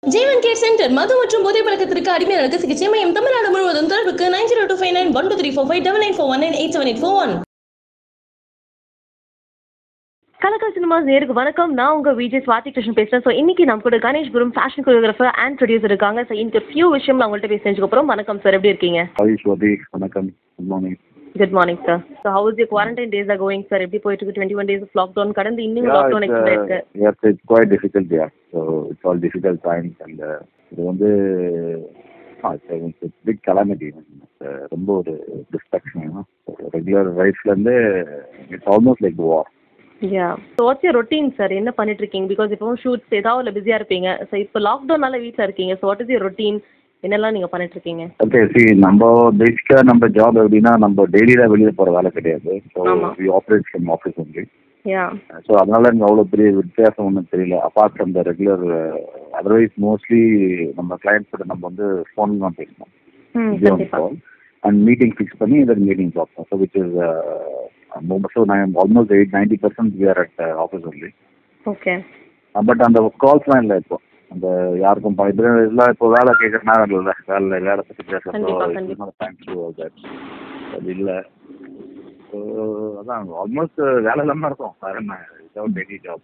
ஜீவன் care centre மது மற்றும் போதை பழக்கத்திற்கு அடிமையாளருக்கு சிகிச்சை மையம் தமிழ்நாடு முழுவதும் தொடர்புக்கு nine zero two five nine one two three four five double nine four one nine eight seven eight four one Kalakkal Cinemas நேருக்கு வணக்கம் நான் உங்க விஜய் ஸ்வாதி கிருஷ்ணன் பேசுறேன் ஸோ இன்னைக்கு நம்ம கூட கணேஷ் குரும் ஃபேஷன் கொரியோகிராஃபர் அண்ட் ப்ரொடியூசர் இருக்காங்க ஸோ இந்த ஃபியூ விஷயம் நான் உங்கள்கிட்ட பேசி தெரிஞ்சுக்க போகிறோம் வணக்கம் சார் எப்படி இருக்கீங்க ஹாய் ஸ்வாதி வணக்கம் good morning good morning sir so how's you quarantine days are going sir எப்படி போயிட்டு இருக்கு டுவெண்ட்டி ஒன் டேஸ் லாக்டவுன் கடந்து இன்னும் லாக்டவுன் எக்ஸ்ட்ரா இருக்கு yes it's quite difficult yeah so it's all difficult times and uh, இது வந்து big Calamity ரொம்ப ஒரு டிஸ்ட்ரக்ஷன் ரெகுலர் லைஃப்ல இருந்து it's almost like war yeah so what's your routine sir என்ன பண்ணிட்டு இருக்கீங்க பிகாஸ் இப்போ ஷூட்ஸ் ஏதாவது பிஸியாக இருப்பீங்க ஸோ இப்போ லாக்டவுனால வீட்டில் இருக்கீங்க so what is your routine என்னெல்லாம் நீங்கள் பண்ணிட்டு இருக்கீங்க ஓகே சி நம்ம பேசிக்கா நம்ம ஜாப் எப்படின்னா நம்ம டெய்லியில வெளியே போற வேலை கிடையாது ஸோ ஆமா. We operate from office only yeah so அதனால எனக்கு அவ்வளோ பெரிய வித்தியாசம் ஒன்றும் தெரியல apart from the regular otherwise mostly நம்ம கிளைண்ட்ஸ் கிட்ட நம்ம வந்து ஃபோன் தான் பேசணும் ம் Zoom கண்டிப்பாக call and meeting fix பண்ணி then meeting பார்ப்போம் so which is uh, so நான் almost eight ninety percent we are at uh, office only okay but அந்த கால்ஸ்லாம் இல்லை இப்போ அந்த யாருக்கும் ப- இது எல்லாம் இப்போ வேலை கேட்குற நேரம் இல்லை வேலை வேலை பற்றி கண்டிப்பா, பேசுகிறோம் கண்டிப்பா. அது இல்லை ஸோ அதான் ஆல்மோஸ்ட் வேலை இல்லாமல் இருக்கும் வேற என்ன without any job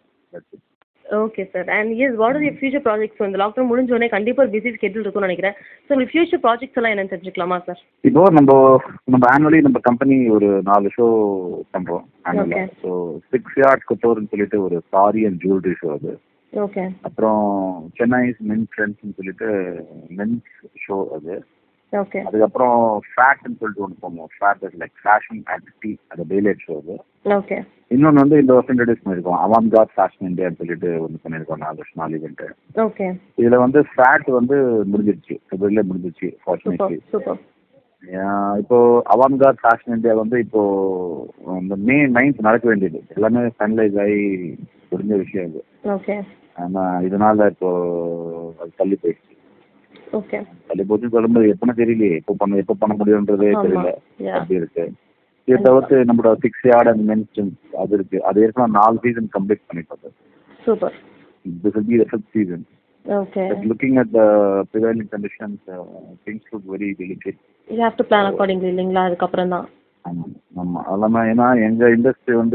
okay sir and yes what is your future projects இந்த லாக்டவுன் முடிஞ்ச உடனே கண்டிப்பாக ஒரு பிஸி ஸ்கெட்யூல் இருக்கும்னு நினைக்கிறேன் ஸோ உங்களுக்கு ஃபியூச்சர் ப்ராஜெக்ட்ஸ் எல்லாம் என்னன்னு தெரிஞ்சுக்கலாமா சார் இப்போ நம்ம நம்ம ஆனுவலி நம்ம கம்பெனி ஒரு நாலு ஷோ பண்றோம் ஆனுவலா Okay. ஸோ சிக்ஸ் யார்ட் குத்தோர்னு சொல்லிட்டு ஒரு சாரி அண்ட் ஜுவல்லரி ஷோ அது ஓகே அப்புறம் சென்னை மென் ஃப்ரெண்ட்ஸ்னு சொல்லிட்டு மென்ஸ் ஷோ அது ஓகே அதுக்கப்புறம் ஃபேட்னு சொல்லிட்டு ஒன்று போவோம் fad is like fashion activity அது டெய்லைட் ஷோ அது ஓகே இன்னொன்று வந்து இந்த வருஷம் இன்ட்ரடியூஸ் பண்ணியிருக்கோம் அவான் காட் ஃபேஷன் இந்தியான்னு சொல்லிட்டு ஒன்று பண்ணியிருக்கோம் நாலு வருஷம் நாலு இவெண்ட்டு ஓகே இதில் வந்து ஃபேட் வந்து முடிஞ்சிருச்சு பிப்ரவரியிலே முடிஞ்சிருச்சு சூப்பர் ஃபார்ச்சுனேட்லி சூப்பர் ஆஹ் இப்போ அவான்கார்ட் ஃபேஷன் இந்தியா வந்து இப்போ இந்த மே நைன்த் நடக்க வேண்டியது எல்லாமே ஃபைனலைஸ் ஆகி முடிஞ்ச விஷயம் இது ஓகே ஆனா இதனால இப்போ அது தள்ளி போயிடுச்சு ஓகே தள்ளி போச்சுன்னு சொல்லும்போது எப்போன்னு தெரியலையே எப்போ பண்ண எப்போ பண்ண முடியுன்றதே ஆமா. தெரியல Yeah. அப்படி இருக்கு இதை தவிர்த்து நம்மளோட சிக்ஸ் யார்ட் அண்ட் மென்ஷன் அது இருக்கு அது ஏற்கனவே நாலு சீசன் கம்ப்ளீட் பண்ணிட்டோம் super this will be the fifth season okay but looking at the prevailing conditions uh, things look very delicate you have to plan accordingly இல்லைங்களா அதுக்கப்புறம் தான் ஆமா ஆமா அதெல்லாம ஏன்னா எங்க இண்டஸ்ட்ரி வந்து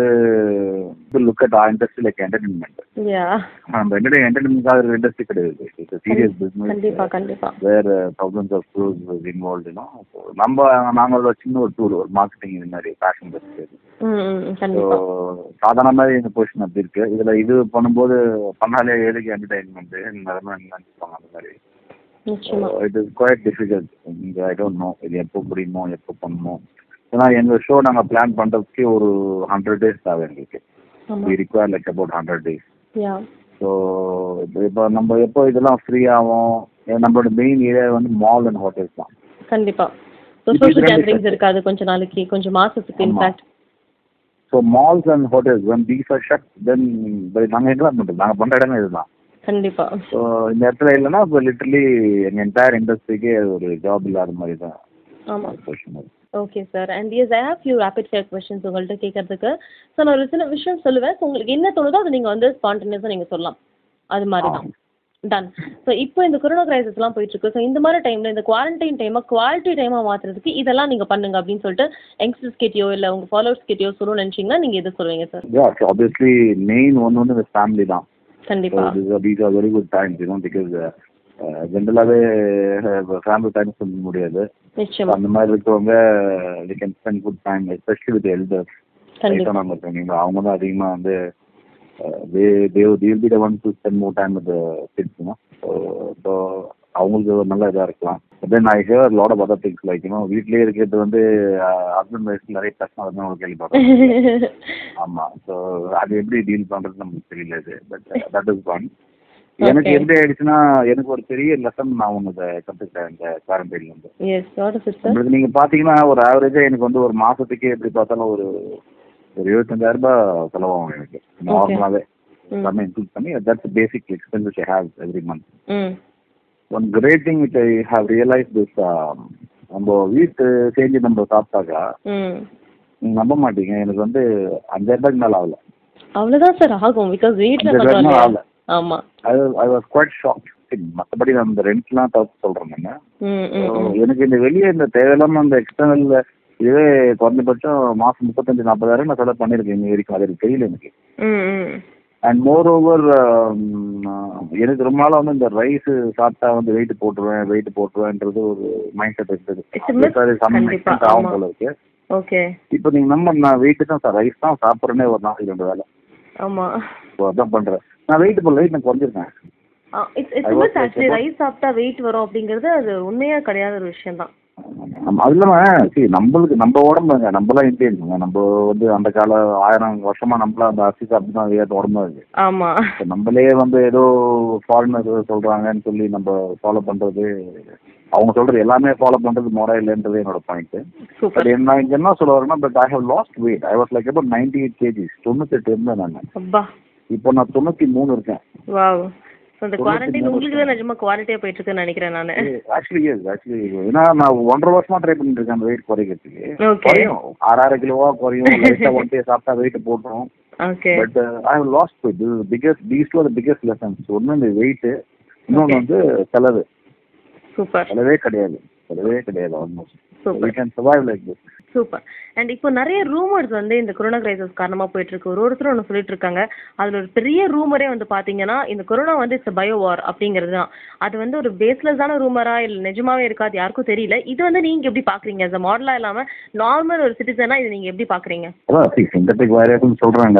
look at a industry like entertainment yeah நம்ம என்டர்டை என்டர்டைன்மெண்ட் ஒரு இண்டஸ்ட்ரி கிடையாது இட்ஸ் சீரியஸ் கண்டிப்பா பிசினஸ் கண்டிப்பா வேற தௌசண்ட்ஸ் ஆஃப் க்ரூஸ் இன்வால்வ்டுனா நம்ம நாங்க ஒரு சின்ன ஒரு டூல் ஒரு மார்க்கெட்டிங் இது மாதிரி ஃபேஷன் இண்டஸ்ட்ரி ம் ம் ஸோ கண்டிப்பா சாதாரணமாகவே இந்த பொசிஷன் அப்படி இருக்கு இதுல இது பண்ணும்போது பண்ணாலே எதுக்கு என்டர்டைன்மெண்ட் நிலைமை நினைச்சுப்பாங்க அந்த மாதிரி நிச்சயமா இட் இஸ் குவைட் டிஃபிகல்ட் இங்க ஐ டோன்ட் நோ இது எப்போ முடியுமோ எப்போ பண்ணணும் ஏன்னா எங்க ஷோ நாங்க பிளான் பண்றதுக்கு ஒரு ஹண்ட்ரட் டேஸ் தேவை எங்களுக்கு ஆமா we require like about hundred days yeah so இப்போ நம்ம எப்போ இதெல்லாம் ஃப்ரீ ஆகும் ஏன்னா நம்மளோட மெயின் ஏரியா வந்து மால் அண்ட் ஹோட்டல்ஸ் தான் கண்டிப்பா ஸோ இப்போ சோஷியல் ரெண்டு கேதரிங்ஸ் set. இருக்காது கொஞ்ச நாளைக்கு கொஞ்சம் மாசத்துக்கு ஆமா. In fact so malls and hotels when these are shut then நாங்கள் எங்கெல்லாம் பண்ணுறோம் நாங்கள் பண்ணுற இடமே இதுதான் கண்டிப்பா ஸோ இந்த இடத்துல இல்லைன்னா இப்போ லிட்டரலி எங்கள் என்டையர் இண்டஸ்ட்ரிக்கே ஒரு ஜாப் இல்லாத மாதிரி தான் ஆமா position okay sir and yes I have few rapid fire questions உங்கள்கிட்ட கேட்கறதுக்கு ஸோ நான் ஒரு சில விஷயம் சொல்லுவேன் ஸோ உங்களுக்கு என்ன தோணுதோ அதை நீங்கள் வந்து ஸ்பான்டேனியஸாக நீங்கள் சொல்லலாம் அது மாதிரி தான் டன் ஸோ இப்போ இந்த கொரோனா கிரைசிஸ்லாம் போயிட்டு இருக்கு ஸோ இந்த மாதிரி டைமில் இந்த குவாரண்டைன் டைமை குவாலிட்டி டைமாக மாற்றுறதுக்கு இதெல்லாம் நீங்கள் பண்ணுங்க அப்படின்னு சொல்லிட்டு யங்ஸ்டர்ஸ் கிட்டயோ இல்லை உங்கள் ஃபாலோவர்ஸ் கிட்டயோ சொல்லணும்னு நினச்சிங்கன்னா நீங்கள் எது சொல்லுவீங்க sir Yeah, so obviously main one வந்து இந்த ஃபேமிலி தான் So கண்டிப்பாக these are, these are very good times, you know, because ஜென்ரலாகவே ஃபேமிலி டைம் சொல்ல முடியாது So நிச்சயமா அந்த மாதிரி இருக்கிறவங்க we can spend good time especially with elders கண்டிப்பா வயசானவங்க இருக்காங்க அவங்க தான் அதிகமாக வந்து தே தேவ் they'll be the one to spend more time with kids so so அவங்களுக்கு ஒரு நல்ல இதாக இருக்கலாம் then I hear lot of other things like you know வீட்லயே இருக்கிறது வந்து ஹஸ்பண்ட் ஒய்ஃப் நிறைய பிரச்சனை வருதுன்னு ஒரு கேள்விப்படுறேன் ஆமா ஸோ அது எப்படி டீல் பண்றது நமக்கு தெரியல இது பட் தட் இஸ் ஒன் எனக்கு Okay. எப்படி ஆயிடுச்சுன்னா எனக்கு ஒரு பெரிய லெசன் நான் ஒன்று இதை கற்றுக்கிட்டேன் இந்த குவாரண்டைன்ல இருந்து yes what is it sir உங்களுக்கு நீங்க பாத்தீங்கன்னா ஒரு ஆவரேஜா எனக்கு வந்து ஒரு மாசத்துக்கு எப்படி பார்த்தாலும் ஒரு ஒரு எழுபத்தஞ்சாயிரம் ரூபாய் செலவாகும் எனக்கு நார்மலாவே ம் எல்லாமே இன்க்ளூட் பண்ணி that's basic expenses I have every month hmm one great thing which I have realise this நம்ம வீட்டு செஞ்சு நம்ம சாப்பிட்டாக்கா ம் நீங்க நம்ப மாட்டீங்க எனக்கு வந்து அஞ்சாயிரம் ரூபாய்க்கு மேல ஆகல அவ்வளோதான் சார் ஆகும் பிகாஸ் வீட்டில் அஞ்சாயிரம் பண்ணுறோம் ரூபாய் இல்லையா ஆகல ஆமாம் I was, I was quite shocked. Nothing மற்றபடி நான் இந்த ரெண்ட்லாம் தவிர்த்து சொல்றேன் நான் ம் ம் ம். எனக்கு இந்த வெளியே இந்த தேவையில்லாம இந்த எக்ஸ்டர்னல் இதுவே குறைஞ்சபட்சம் மாசம் முப்பத்தஞ்சு நாற்பதாயிரம் நான் செலவு பண்ணியிருக்கேன் இன்னி வரைக்கும் அது எனக்கு தெரியல எனக்கு ம் ம் அண்ட் மோர் ஓவர் எனக்கு ரொம்ப நாளா வந்து இந்த ரைஸ் சாப்பிட்டா வந்து வெயிட் போட்டுருவேன் வெயிட் போட்டுருவேன்றது ஒரு மைண்ட் செட் இருந்தது It's a myth. அது some கண்டிப்பா, extent ஆகும் ஆமா. போல இருக்கு ஓகே இப்போ நீங்க நம்ம நான் வெயிட் தான் சார் ரைஸ் தான் சாப்பிட்றேனே ஒரு நாளைக்கு ரெண்டு வேலை ஆமா ஸோ அதான் பண்றேன் நான் வெயிட் போடல வெயிட் நான் குறைஞ்சிருக்கேன் it's it's I was miss like actually about- rice சாப்பிட்டா வெயிட் வரும் அப்படிங்கிறது அது உண்மையா கிடையாத ஒரு விஷயம் தான் ஆமா, அது இல்லாம சரி நம்மளுக்கு நம்ம உடம்புங்க நம்மளாம் இந்தியன்ஸுங்க நம்ம வந்து அந்த கால ஆயிரம் வருஷமா நம்மளாம் அந்த அரிசி சாப்பிட்டு தான் ஏற்ற உடம்பு இருக்கு ஆமா இப்ப நம்மளே வந்து ஏதோ ஃபாரினர் சொல்றாங்கன்னு சொல்லி நம்ம ஃபாலோ பண்றது அவங்க சொல்றது எல்லாமே ஃபாலோ பண்றது முறை இல்லைன்றது என்னோட பாயிண்ட் பட் சூப்பர் நான் இங்க என்ன சொல்ல வரேன்னா but I have lost weight I was like about ninety eight kgs தொண்ணூத்தெட்டு இருந்தேன் நான் அப்பா இப்போ நான் தொண்ணூத்தி மூணு இருக்கேன் வாவ் ஸோ இந்த தொண்ணூத்தி குவாரண்டைன் மூணு உங்களுக்கு தான் நிஜமா குவாலிட்டியா போயிட்டு இருக்குன்னு நினைக்கிறேன் நான் ஆக்சுவலி எஸ் ஆக்சுவலி ஏன்னா நான் ஒன்றரை வருஷமா ட்ரை பண்ணிட்டு இருக்கேன் அந்த வெயிட் குறைக்கிறதுக்கு ஓகே குறையும் ஆறாறு கிலோவா குறையும் லைட்டா ஒன் டே சாப்பிட்டா வெயிட் போட்டுரும் okay but I have lost weight biggest these two the biggest lessons ஒன்று இந்த வெயிட் இன்னொன்று வந்து செலவு சூப்பர் செலவே கிடையாது செலவே கிடையாது almost super we can survive like this super and இப்போ நிறைய ரூமர்ஸ் வந்து இந்த கொரோனா கிரைசஸ் காரணமா போயிட்டு இருக்கு ஒரு ஒருத்தரும் ஒன்று சொல்லிட்டு இருக்காங்க அதுல ஒரு பெரிய ரூமரே வந்து பாத்தீங்கன்னா இந்த கொரோனா வந்து இட்ஸ் பயோ வார் அப்படிங்கிறது தான் அது வந்து ஒரு பேஸ்லெஸ்ஸான ரூமரா இல்ல நிஜமாவே இருக்காது யாருக்கும் தெரியல இது வந்து நீங்க எப்படி பாக்குறீங்க as a மாடலா இல்லாம நார்மல் ஒரு சிட்டிசனா இது நீங்க எப்படி பாக்குறீங்க அதான் சி சிந்தட்டிக் வைரஸ்னு சொல்றாங்க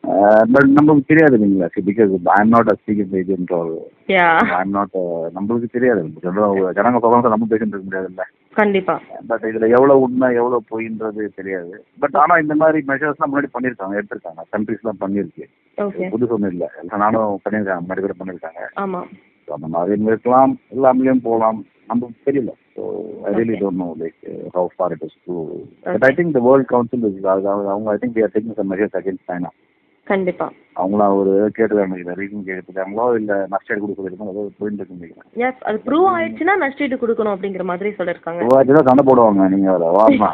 பட் நமக்கு தெரியாது இல்லைங்களா see because I am not a speaking agent or yeah I am not நம்மளுக்கு தெரியாது ஜனங்க ஜனங்க சொல்றாங்க நம்ம பேசிட்டு இருக்க முடியாதுல்ல கண்டிப்பா பட் இதுல எவ்வளவு உண்மை எவ்வளவு பொய்ன்றது தெரியாது பட் ஆனா இந்த மாதிரி மெஷர்ஸ்லாம் முன்னாடி பண்ணிருக்காங்க எடுத்திருக்காங்க கண்ட்ரிஸ்லாம் பண்ணிருக்கு ஓகே புதுசு ஒன்றும் இல்லை எல்லாம் நானும் பண்ணியிருக்காங்க முன்னாடி கூட பண்ணியிருக்காங்க ஆமா So, அந்த மாதிரி இருக்கலாம் எல்லாம்லயும் போகலாம் நமக்கு தெரியல so I really don't know like how far it is true but I think the world council is அவங்க I think they're taking some measures against China கண்டிப்பா அவங்களாம் ஒரு கேட்டுக்காங்க ரீசன் கேட்டுருக்காங்களோ இல்ல நஷ்டம் கொடுக்குறதுக்கும் ஏதோ போயிட்டு இருக்கு நினைக்கிறேன் எஸ் அது ப்ரூவ் ஆயிடுச்சுன்னா நஷ்டீடு கொடுக்கணும் அப்படிங்கிற மாதிரி சொல்லிருக்காங்க ரூபாய்க்கு தான் சண்டை போடுவாங்க நீங்க அதில் வாமா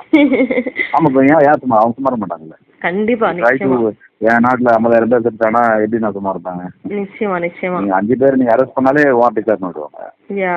ஆமா இப்போ ஏன் ஏன் சும்மா அவங்க சும்மா இருக்க மாட்டாங்கல்ல கண்டிப்பா ட்ரை டு நிச்சயமா என் நாட்டுல ஐம்பதாயிரம் பேர் செத்துட்டானா எப்படி நான் சும்மா இருப்பாங்க நிச்சயமா நிச்சயமா நீங்க அஞ்சு பேர் நீங்க அரெஸ்ட் பண்ணாலே வார் டிக்ளேர் பண்ணிடுவாங்க யா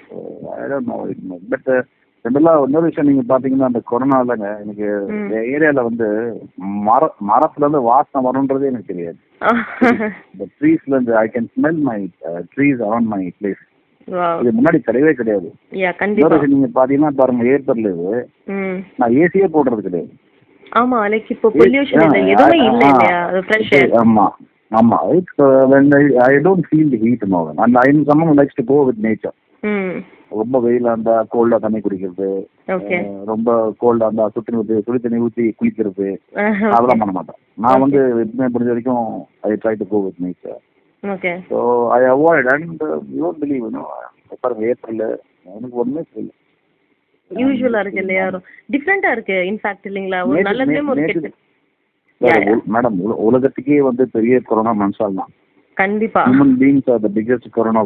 பட் ரெண்டுலாம் இன்னொரு விஷயம் நீங்க பாத்தீங்கன்னா அந்த கொரோனாலங்க எனக்கு ம். ஏரியால வந்து மர மரத்துல இருந்து வாசனை வரும்ன்றதே எனக்கு தெரியாது இந்த ட்ரீஸ்ல இருந்து I can smell my trees around my place wow இது முன்னாடி கிடையவே கிடையாது யா இன்னொரு கண்டிப்பா விஷயம் நீங்க பாத்தீங்கன்னா பாருங்க ஏப்ரல் இது ம் நான் ஏசியே போடுறது கிடையாது ஆமா லைக் இப்போ பொல்யூஷன் இல்லை Yeah, எதுவுமே I- இல்ல ah, இல்லையா அது ஃப்ரெஷ் ஏர் ஆமா ஆமா it's when I I don't feel the heat now and I am someone who likes to go with nature ம் ரொம்ப வெயிலா இருந்தா கோல்டா தண்ணி குடிக்கிறது ஓகே அஹ் ரொம்ப கோல்டா இருந்தா சுத்தி ஊத்தி சுடு தண்ணி ஊத்தி குளிக்கிறது அதெல்லாம் பண்ண மாட்டேன் நான் வந்து எப்பவுமே முடிஞ்ச வரைக்கும் I try to go with nature okay so I avoid and you believe பாருங்க ஏப்ரல் எனக்கு ஒண்ணுமே தெரியல யூஷுவலா இருக்கு இல்லையா டிஃப்ரெண்டா இருக்கு இன்ஃபேக்ட் இல்லைங்களா ஒரு நல்லதுலயும் ஒரு கெட்ட Yeah, yeah. மேடம் உலகத்துக்கே வந்து பெரிய கொரோனா மனுஷால் தான் கண்டிப்பா human beings are the biggest corona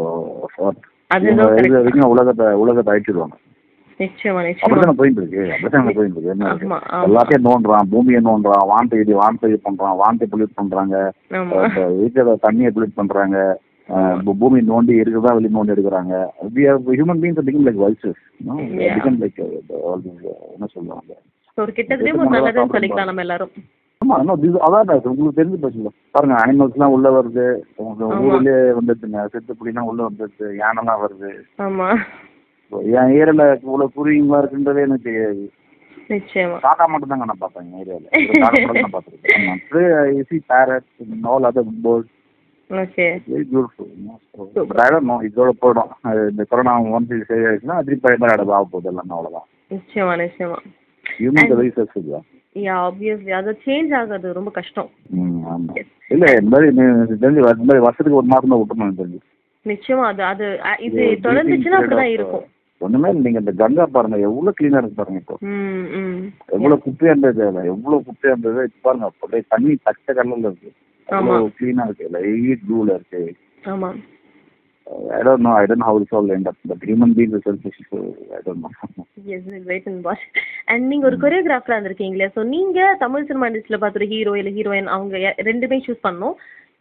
அது இது என்னவோ correct. வரைக்கும் உலகத்தை உலகத்தை அழிச்சிடுவாங்க நிச்சயமா நிச்சயமா அப்படித்தானே போயிட்டு இருக்கு அப்படித்தானே போயிட்டு இருக்கு என்ன இருக்கு ஆமா ஆமா எல்லாத்தையும் நோண்டுறான் பூமியை நோண்டுறான் வானத்தை இது வானத்தை இது பண்றான் வானத்தை பொல்யூட் பண்றாங்க ஆமா இப்ப இருக்கிற தண்ணியை பொல்யூட் பண்றாங்க அஹ் பூ- பூமி நோண்டி இருக்கிறதா வெளியே நோண்டி எடுக்கிறாங்க human beings become like vultures Yeah. Become like என்ன சொல்லுவாங்க So, ஒரு கெட்டதுலயும் ஒரு நல்லதுன்னு சொல்லிக்கலாம் நம்ம எல்லாரும் ஆமா no, this- அதான் நான் உங்களுக்கு தெரிஞ்சு போச்சுல பாருங்க அனிமல்ஸ்லாம் உள்ள வருது உங்க ஆமா. ஊர்லயே வந்துருச்சுங்க செத்து புலிலாம் உள்ள வந்துருச்சு யானைலாம் வருது ஆமா என் ஏரியால இவ்வளவு குருவிங்களா இருக்குன்றதே எனக்கு தெரியாது நிச்சயமா காக்கா மட்டும் தாங்க நான் பார்த்தேன் என் ஏரியால காக்கா மட்டும் நான் பார்த்துருக்கேன் ஆமா I see parrots all other birds okay very beautiful but I don't know இதோட போயிடும் அது இந்த கொரோனா ஒன்ஸ் இது சரியாயிடுச்சுன்னா திருப்பி பழைய மாதிரி அடவு ஆக போகுது எல்லாமே அவ்வளோதான் நிச்சயமா நிச்சயமா ஹியூமன் வெரி சக்ஸஸ்ஃபுல்லா யா ஆப்வியஸ்லி அது சேஞ்ச் ஆகுறது ரொம்ப கஷ்டம் ம் ஆமா இல்ல இந்த மாதிரி நீ- எனக்கு தெரிஞ்சு வ- இந்த மாதிரி வருஷத்துக்கு ஒரு மாசம் தான் விட்டுருணும் எனக்கு தெரிஞ்சு நிச்சயமா அது அது அ, இது இது தொடர்ந்துச்சுன்னா breathing அப்படிதான் period of- இருக்கும் ஒண்ணுமே இல்லை நீங்க இந்த கங்கா பாருங்க எவ்வளவு கிளீனா இருக்கு பாருங்க இப்போ ம் ம் எவ்வளவு குப்பையா இருந்தது அதுல எவ்வளவு குப்பையா இருந்தது இப்ப பாருங்க அப்படியே தண்ணி பச்சை கலர்ல இருக்கு ஆமா. அவ்வளவு கிளீனா இருக்கு லைட் ப்ளூல இருக்கு ஆமா I don't know I don't how it's all end up but human being is selfish I don't know yes wait and watch and நீங்க ஒரு கொரியோகிராஃபரா இருந்திருக்கீங்க இல்லையா ஸோ நீங்க தமிழ் சினிமா இண்டஸ்ட்ரியில பார்த்த ஒரு ஹீரோ இல்ல ஹீரோயின் அவங்க யா- ரெண்டுமே சூஸ் பண்ணணும்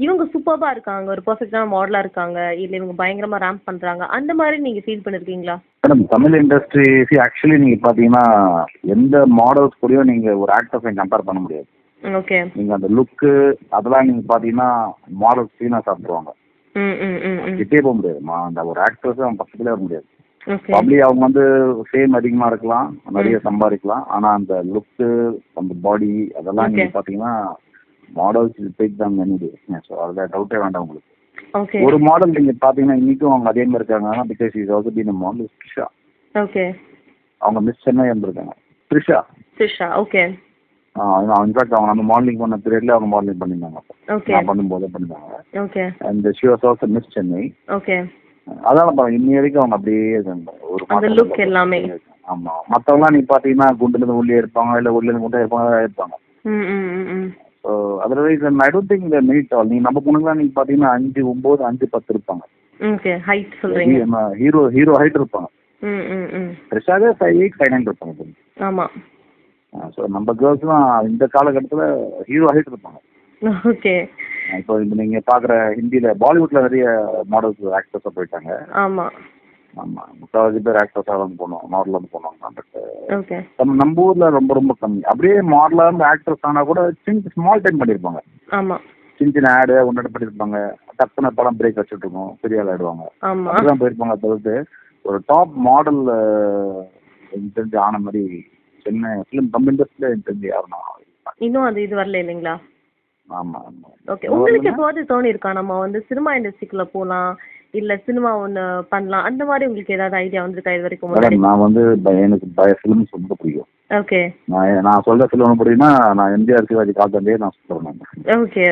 இவங்க சூப்பராக இருக்காங்க ஒரு பர்ஃபெக்டான மாடலாக இருக்காங்க இல்லை இவங்க பயங்கரமாக ரேம்ப் பண்ணுறாங்க அந்த மாதிரி நீங்கள் ஃபீல் பண்ணியிருக்கீங்களா மேடம் தமிழ் இண்டஸ்ட்ரி ஆக்சுவலி நீங்கள் பார்த்தீங்கன்னா எந்த மாடல்ஸ் கூடயும் நீங்கள் ஒரு ஆக்டர்ஸை கம்பேர் பண்ண முடியாது ஓகே நீங்கள் அந்த லுக்கு அதெல்லாம் நீங்கள் பார்த்தீங்கன்னா மாடல்ஸ் சீனாக சாப்பிடுவாங்க ம் ம் ம் ம் கிட்டே போக முடியாது மா- அந்த ஒரு ஆக்டர்ஸ் அவன் பக்கத்துலேயே வர முடியாது ஓகே ப்ராப்ளி அவங்க வந்து ஃபேம் அதிகமாக இருக்கலாம் நிறைய சம்பாதிக்கலாம் ஆனால் அந்த லுக்கு அந்த பாடி அதெல்லாம் Okay. நீங்கள் பார்த்தீங்கன்னா மாடல்ஸ் டேக் தான் மெனி ஸோ அதில் டவுட்டே வேண்டாம் உங்களுக்கு ஓகே ஒரு மாடல் நீங்கள் பார்த்தீங்கன்னா இன்னைக்கும் அவங்க அதே மாதிரி இருக்காங்கன்னா because is also been model Trisha okay அவங்க மிஸ் சென்னை இருந்திருக்காங்க த்ரிஷா த்ரிஷா ஓகே இன்ஃபேக்ட் அவங்க நம்ம மாடலிங் பண்ண பீரியட்ல அவங்க மாடலிங் பண்ணியிருந்தாங்க ஓகே நான் பண்ணும்போதே பண்ணிருந்தாங்க okay and she was also miss Chennai okay அதான் பாருங்க இன்னி வரைக்கும் அவங்க அப்படியே இருக்காங்க ஒரு அந்த மாற்றம் look இல்ல. எல்லாமே. ஆமா மத்தவங்கலாம் நீ பாத்தீங்கன்னா குண்டுல இருந்து உள்ளே இருப்பாங்க இல்ல உள்ள இருந்து குண்டா இருப்பாங்க அதான் இருப்பாங்க ம் ம் ம் ம் so otherwise I don't think இந்த மினிட் ஆல் நீங்க நம்ம பொண்ணுங்களாம் நீங்க பாத்தீங்கன்னா அஞ்சு ஒன்பது அஞ்சு பத்து இருப்பாங்க ஓகே ஹைட் சொல்கிறீங்க ஹீரோ ஹீரோ ஹைட் இருப்பாங்க ம் ம் ம் ஃப்ரெஷ்ஷாகவே ஃபைவ் எயிட் ஃபைவ் நைன் இருப்பாங்க ஆமாம் ஸோ நம்ம கேர்ள்ஸ்லாம் இந்த காலகட்டத்தில் ஹீரோ ஹைட் இருப்பாங்க ஓகே இப்போ இப்போ நீங்க பாக்குற ஹிந்தியில பாலிவுட்ல நிறைய மாடல்ஸ் ஆக்டர்ஸா போயிட்டாங்க ஆமாம் ஆமா முக்கால்வாசி பேர் ஆக்டர்ஸா வந்து போனோம் மாடல் வந்து போனாங்க பட் ஓகே நம்ம நம்ம ஊர்ல ரொம்ப ரொம்ப கம்மி அப்படியே மாடலா இருந்து ஆக்டர்ஸ் ஆனா கூட சின்ன ஸ்மால் டைம் பண்ணிருப்பாங்க ஆமாம் சின்ன சின்ன ஆடு ஒன்று பண்ணிருப்பாங்க டக்குன படம் பிரேக் வச்சுட்டு இருக்கோம் பெரிய ஆள் ஆயிடுவாங்க ஆமாம் அப்படிதான் போயிருப்பாங்க தவிர்த்து ஒரு டாப் மாடல் எனக்கு தெரிஞ்சு ஆன மாதிரி சென்னை ஃபிலிம் தமிழ் இண்டஸ்ட்ரியில எனக்கு தெரிஞ்சு யாருன்னா இன்னும் அது இது வரல இல்லைங்களா ஆமா ஆமா ஓகே உங்களுக்கு எப்போது தோணி இருக்கா நம்ம வந்து சினிமா இண்டஸ்ட்ரிக்குள்ள போகலாம் இல்ல சினிமா ஒன்று பண்ணலாம் அந்த மாதிரி உங்களுக்கு ஏதாவது ஐடியா வந்திருக்கா இது வரைக்கும் முன்னாடி மேடம் நான் வந்து ப- எனக்கு பய ஃபிலிம்ஸ் ரொம்ப பிடிக்கும் ஓகே நான் நான் சொல்ற ஃபிலிம் பிடிக்குன்னா நான் எம்ஜிஆர் சிவாஜி காலத்தே நான் சொல்றேன் okay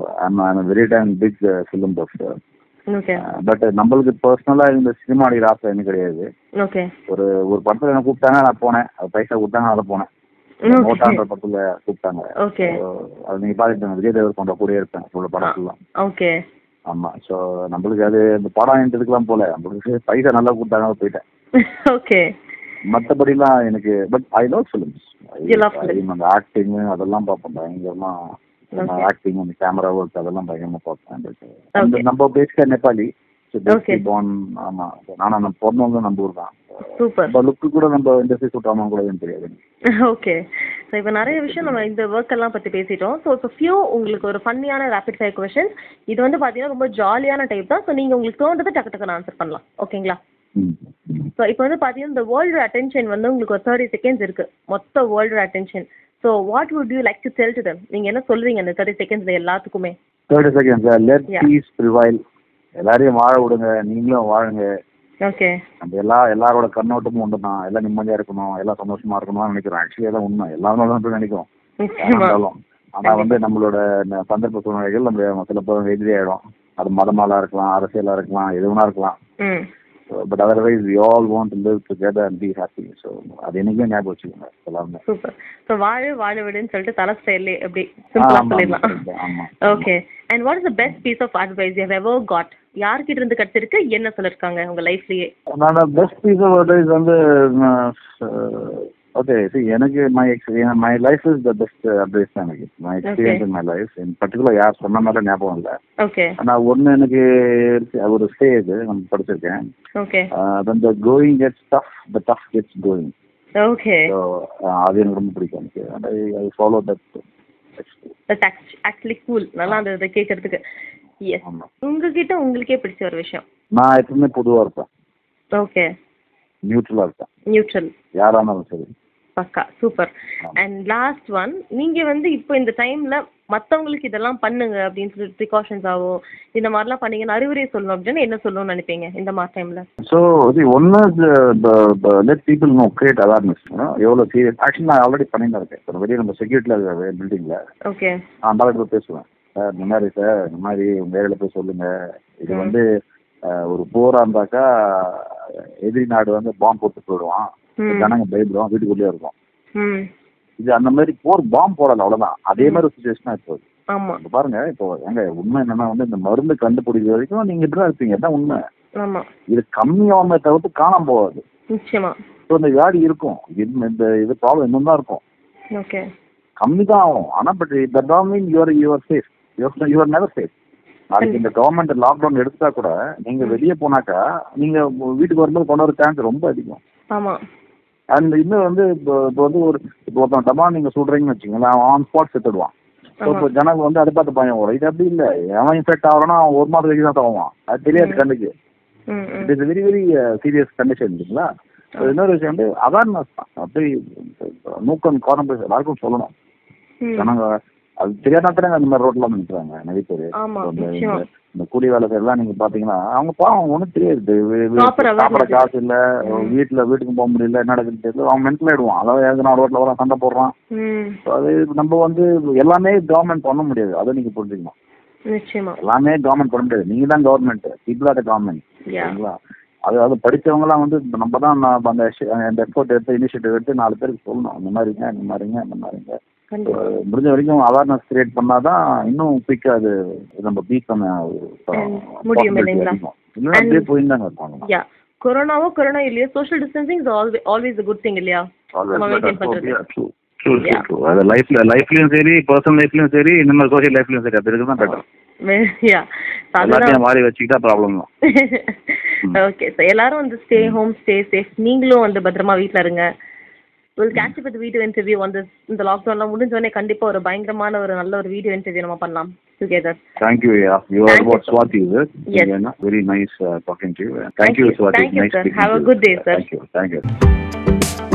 I'm very time big film buff okay but நம்மளுக்கு பர்சனலா இந்த சினிமா அடிக்கிற ஆசை எனக்கு கிடையாது ஓகே ஒரு ஒரு படத்துல என்ன கூப்பிட்டாங்க நான் போனேன் அது பைசா கொடுத்தாங்க அதை போனேன் நோட்டான்ற படத்துல கூப்பிட்டாங்க ஓகே So, அது நீங்க பாத்துட்டு விஜய் தேவர்கொண்ட கூடயே இருப்பேன் சொல்ல படத்துலாம் ஓகே ஆமா ஸோ நம்மளுக்கு அது இந்த படம் என்றதுக்கெல்லாம் போல நம்மளுக்கு பைசா நல்லா கொடுத்தாங்க போயிட்டேன் ஓகே மற்றபடிலாம் எனக்கு but I love films You love films. அந்த ஆக்டிங் அதெல்லாம் பார்ப்பேன் பயங்கரமா Okay. ஆக்டிங் அந்த கேமரா ஒர்க் அதெல்லாம் பயங்கரமா பார்ப்பேன் But, Okay. அந்த நம்ம பேசிக்கா நேபாளி Okay. போன் ஆமா நானும் நம்ம பிறந்தவங்க நம்ம ஊர் தான் சூப்பர் நம்ம லுக்கு கூட நம்ம இண்டஸ்ட்ரி சூட் ஆமாம் கூட எனக்கு தெரியாது ஓகே ஸோ இப்போ நிறைய விஷயம் நம்ம இந்த ஒர்க் எல்லாம் பற்றி பேசிட்டோம் ஸோ இப்போ ஃபியூ உங்களுக்கு ஒரு ஃபன்னியான ரேபிட் ஃபயர் கொஷின்ஸ் இது வந்து பார்த்தீங்கன்னா ரொம்ப ஜாலியான டைப் தான் ஸோ நீங்கள் உங்களுக்கு தோன்றதை டக்கு டக்குன்னு ஆன்சர் பண்ணலாம் ஓகேங்களா ம். ஸோ இப்போ வந்து பார்த்தீங்கன்னா இந்த வேர்ல்டு அட்டென்ஷன் வந்து உங்களுக்கு ஒரு தேர்ட்டி செகண்ட்ஸ் இருக்குது மொத்த world attention so what would you like to tell to them நீங்கள் என்ன சொல்வீங்க அந்த தேர்ட்டி செகண்ட்ஸ் எல்லாத்துக்குமே thirty seconds let Yeah. Peace prevail எல்லாரையும் வாழ விடுங்க நீங்களும் வாழுங்க ஓகே நம்ம எல்லா எல்லாரோட கண்ணோட்டமும் ஒன்று தான் எல்லாம் நிம்மதியா இருக்கணும் எல்லாம் சந்தோஷமா இருக்கணும்னு நினைக்கிறோம் ஆக்சுவலி அதான் உண்மை எல்லாரும் தான் அப்படி நினைக்கிறோம் நிச்சயமா இருந்தாலும் ஆனா வந்து நம்மளோட ந- சந்தர்ப்ப சூழ்நிலைகள் நம்ம சில பேர் எதிரி ஆயிடும் அது மதமாலா இருக்கலாம் அரசியலா இருக்கலாம் எது வேணா இருக்கலாம் ம் but otherwise we all want to live together and be happy so அது என்னைக்கும் ஞாபகம் வச்சுக்கோங்க எல்லாருமே சூப்பர் ஸோ வாழ வாழ விடுன்னு சொல்லிட்டு தலை ஸ்டைல்லே எப்படி ஆ, சிம்பிளாக ஆமா, சொல்லிடலாம் ஆமா, ஆமா okay and what is the best piece of advice you ever got யார்கிட்ட இருந்து கற்றுருக்கு என்ன சொல்லிருக்காங்க உங்க லைஃப்லயே நான் பெஸ்ட் பீஸ் ஆஃப் அட்வைஸ் வந்து ஓகே எனக்கு my ex my life is the best advice தான் எனக்கு my experience in my life in particular யார் சொன்ன மாதிரி ஞாபகம் இல்லை ஓகே ஆனால் ஒன்று எனக்கு இருக்கு அது ஒரு ஸ்டேஜ் நம்ம படிச்சிருக்கேன் okay when the going gets tough the tough gets going okay so uh, அது எனக்கு ரொம்ப பிடிக்கும் எனக்கு and I, I follow that that's actually cool நல்லா இருந்தது கேட்கறதுக்கு எஸ் ஆமா உங்ககிட்ட உங்களுக்கே பிடிச்ச ஒரு விஷயம் நான் எப்பவுமே பொதுவா இருப்பேன் ஓகே நியூட்ரலா இருப்பேன் நியூட்ரல் யாரா இருந்தாலும் சரி பக்கா சூப்பர் ஆமா. அண்ட் லாஸ்ட் ஒன் நீங்க வந்து இப்போ இந்த டைம்ல மத்தவங்களுக்கு இதெல்லாம் பண்ணுங்க அப்படின்னு சொல்லிட்டு ப்ரிகாஷன்ஸ் ஆகும் இந்த மாதிரிலாம் பண்ணீங்கன்னு அறிவுரை சொல்லணும் அப்படின்னு என்ன சொல்லணும்னு நினைப்பீங்க இந்த மாதிரி டைம்ல ஸோ இது ஒன்று let people know create awareness எவ்வளோ சீரியஸ் ஆக்சுவலி நான் ஆல்ரெடி பண்ணிட்டு இருக்கேன் இப்போ வெளியே நம்ம செக்யூரிட்டியில் இருக்கிற பில்டிங்கில் ஓகே அந்த ஆளுக்கு போய் பேசுவேன் சார் இந்த மாதிரி சார் இந்த மாதிரி உங்கள் ஏரியாவில் போய் சொல்லுங்க இது ம். வந்து அஹ், ஒரு போரா இருந்தாக்கா எதிரி நாடு வந்து பாம்பு போட்டு போயிடுவான் ம் ஜனங்க பயப்படுவோம் வீட்டுக்குள்ளேயே இருக்கும் ம் இது அந்த மாதிரி போர் பாம்பு போடல அவ்வளவுதான் அதே மாதிரி சுச்சுவேஷனா இப்போ ஆமா இப்ப பாருங்க இப்போ எங்க உண்மை என்னன்னா வந்து இந்த மருந்து கண்டுபிடிக்கிற வரைக்கும் நீங்க இப்படிதான் இருப்பீங்க அதான் உண்மை ஆமா இது கம்மியாகாம தவிர்த்து காணாம போகாது நிச்சயமா ஸோ இந்த வியாதி இருக்கும் இது இந்த இது ப்ராப்ளம் இன்னும் தான் இருக்கும் ஓகே கம்மி தான் ஆகும் ஆனா but that mean your your safe your your never safe நாளைக்கு இந்த கவர்மெண்ட் லாக்டவுன் எடுத்தா கூட நீங்க வெளியே போனாக்கா நீங்க வீட்டுக்கு வரும்போது கொண்டு வர சான்ஸ் ரொம்ப அதிகம் ஆமாம் அண்ட் இன்னும் வந்து இப்போ இப்போ வந்து ஒரு இப்போ ஒருத்தன் டமா நீங்க சொல்றீங்கன்னு வச்சுக்கோங்களேன் அவன் ஆன் ஸ்பாட் செத்துடுவான் ஸோ இப்போ ஜனங்க வந்து அதை பார்த்து பயம் வரும் இது அப்படி இல்லை அவன் இன்ஃபெக்ட் ஆகிறானா அவன் ஒரு மாதம் வரைக்கும் தான் தருவான் அது தெரியாது கண்ணுக்கு ம் ம் it is very very serious condition இல்லைங்களா So, இன்னொரு விஷயம் வந்து அவேர்னஸ் தான் அப்படி நூக்கம் காரணம் எல்லாருக்கும் சொல்லணும் ம் ஜனங்க அது தெரியாத தானே அந்த மாதிரி ரோட்ல வந்து நிற்கிறாங்க நிறைய பேர் ஆமா, இந்த- நிச்சயமா. இந்த- இந்த கூலி வேலை செய்யலாம் நீங்க பாத்தீங்கன்னா அவங்க பாவம் ஒன்றும் தெரியாது வீ- வீ- Proper awareness சாப்பிட இல்ல. காசு இல்ல வீட்டுல வீட்டுக்கு போக முடியல என்ன நடக்குதுன்னு தெரியல அவன் மென்டல் ஆயிடுவான் அதாவது எதுக்கு நான் ரோட்ல வர சண்டை போடுறான் ம் So, அது நம்ம வந்து எல்லாமே கவர்மெண்ட் பண்ண முடியாது அதை நீங்க புரிஞ்சுக்கணும் நிச்சயமா எல்லாமே கவர்மெண்ட் பண்ண முடியாது நீங்க தான் government people are government Yeah. சரிங்களா அது அது படிச்சவங்கலாம் வந்து நம்ம தான் நான் அந்த ஷ- அந்த எஃபோர்ட் எடுத்து இனிஷியேட்டிவ் எடுத்து நாலு பேருக்கு சொல்லணும் இந்த மாதிரிங்க இந்த மாதிரிங்க இந்த மாதிரிங்க கண்டிப்பா அஹ் முடிஞ்ச வரைக்கும் அவேர்னஸ் கிரியேட் பண்ணாதான் இன்னும் குயிக்கா அது நம்ம பீட் பண்ண முடியும் இல்லைங்களா? இல்லைன்னா அப்படியே போயிருந்தாங்க இருப்பாங்க யா கொரோனாவோ கொரோனா இல்லையோ social distancing is always always a good thing இல்லையா நம்ம மெயின்டைன் பண்றது Yeah. அது லைஃப்ல லைஃப்லயும் சரி பர்சனல் லைஃப்லயும் சரி இந்த மாதிரி சோஷியல் லைஃப்லயும் சரி அது இருக்கு தான் பெட்டர் யா அதுதான் எல்லாத்தையும் மாறி வச்சுக்கிட்டா ப்ராப்ளம் தான் ஓகே ஸோ எல்லாரும் வந்து ஸ்டே ஹோம் ஸ்டே சேஃப் நீங்களும் வந்து பத்திரமா வீட்டில் இருங்க will catch with video interview வந்து இந்த லாக்டவுன்லாம் முடிஞ்ச உடனே கண்டிப்பாக ஒரு பயங்கரமான ஒரு நல்ல ஒரு வீடியோ இன்டர்வியூ நம்ம பண்ணலாம் together Thank you, yeah. You are Thank you, about sir. Swati, is it? Yes. Yeah, no? Very nice uh, talking to you. Thank, Thank you, you. Swati. Thank you, nice sir. speaking Have to a you. good day, sir. Thank you. Thank you.